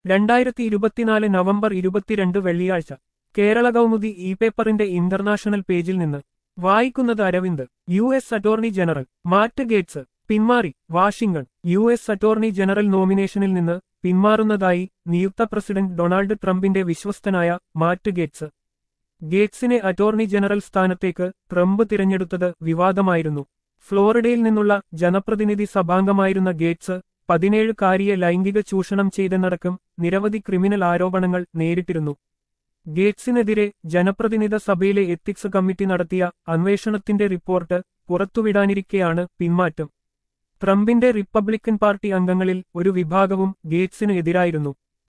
രണ്ടായിരത്തി ഇരുപത്തിനാല് നവംബർ ഇരുപത്തിരണ്ട് വെള്ളിയാഴ്ച കേരള കൗമുദി ഇ പേപ്പറിന്റെ ഇന്റർനാഷണൽ പേജിൽ നിന്ന് വായിക്കുന്നത് Aravind U S attorney general Matt Gaetz പിന്മാറി Washington U S attorney general നോമിനേഷനിൽ നിന്ന് പിന്മാറുന്നതായി നിയുക്ത പ്രസിഡന്റ് ഡൊണാൾഡ് ട്രംപിന്റെ വിശ്വസ്തനായ മാറ്റ് ഗേറ്റ്സ് ഗേറ്റ്സിനെ അറ്റോർണി ജനറൽ സ്ഥാനത്തേക്ക് ട്രംപ് തിരഞ്ഞെടുത്തത് വിവാദമായിരുന്നു ഫ്ലോറിഡയിൽ നിന്നുള്ള ജനപ്രതിനിധി സഭാംഗമായിരുന്ന ഗേറ്റ്സ് പതിനേഴുകാരിയെ ലൈംഗിക ചൂഷണം ചെയ്തെന്നടക്കം നിരവധി ക്രിമിനൽ ആരോപണങ്ങൾ നേരിട്ടിരുന്നു ഗേറ്റ്സിനെതിരെ ജനപ്രതിനിധ സഭയിലെ എത്തിക്സ് കമ്മിറ്റി നടത്തിയ അന്വേഷണത്തിന്റെ റിപ്പോർട്ട് പുറത്തുവിടാനിരിക്കെയാണ് പിന്മാറ്റം ട്രംപിന്റെ റിപ്പബ്ലിക്കൻ പാർട്ടി അംഗങ്ങളിൽ ഒരു വിഭാഗവും ഗേറ്റ്സിന് എതിരായിരുന്നു